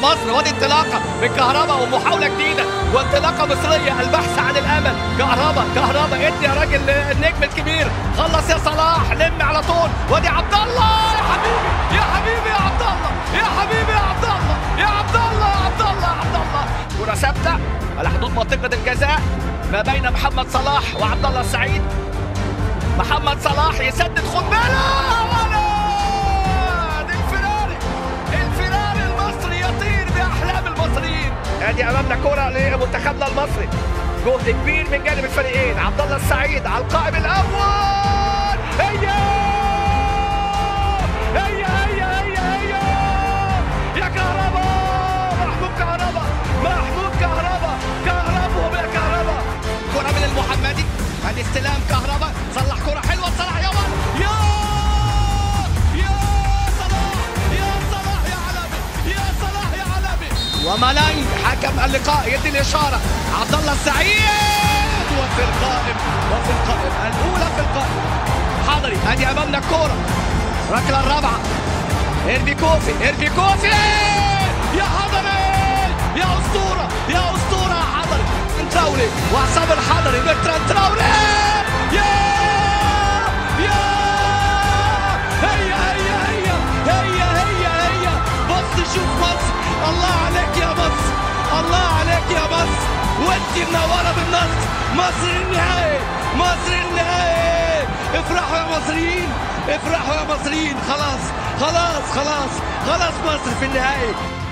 مصر وادي انطلاقه من كهرباء ومحاوله جديده وانطلاقه مصريه البحث عن الامل كهرباء كهرباء ادي يا راجل النجم الكبير خلص يا صلاح لم على طول وادي عبد الله يا حبيبي يا حبيبي يا عبد الله يا حبيبي يا عبد الله يا عبد الله يا عبد الله يا عبد الله كره ثابته على حدود منطقه الجزاء ما بين محمد صلاح وعبد الله السعيد محمد صلاح يسدد خد بالك ولد الفراري الفراري المصري يطير باحلام المصريين ادي امامنا كره لمنتخبنا المصري جهد كبير من جانب الفريقين عبد الله السعيد على القائم الاول هي هي هي هي هي يا كهرباء محمود كهرباء محمود كهرباء كهرباء يا كهرباء كره من المحمدي ادي استلام كهرباء صلح كره حلوه صلاح يا ولد يا يا صلاح يا صلاح يا علمي يا صلاح يا علمي وملانج حكم اللقاء يدي الاشاره عبد الله السعيد وفي القائم وفي القائم الاولى في القائم حضري ادي امامنا الكوره ركله الرابعه اربي كوفي اربي كوفي يا حضري يا اسطوره يا اسطوره يا حضري تراوري وعصام الحضري برتران تراوري يا يا هيا هيا هيا هيا هيا هيا بص شوف مصر الله عليك يا مصر الله عليك يا مصر وانت منوره بالنصر مصر النهائي مصر النهائي افرحوا يا مصريين افرحوا يا مصريين خلاص خلاص خلاص خلاص مصر في النهائي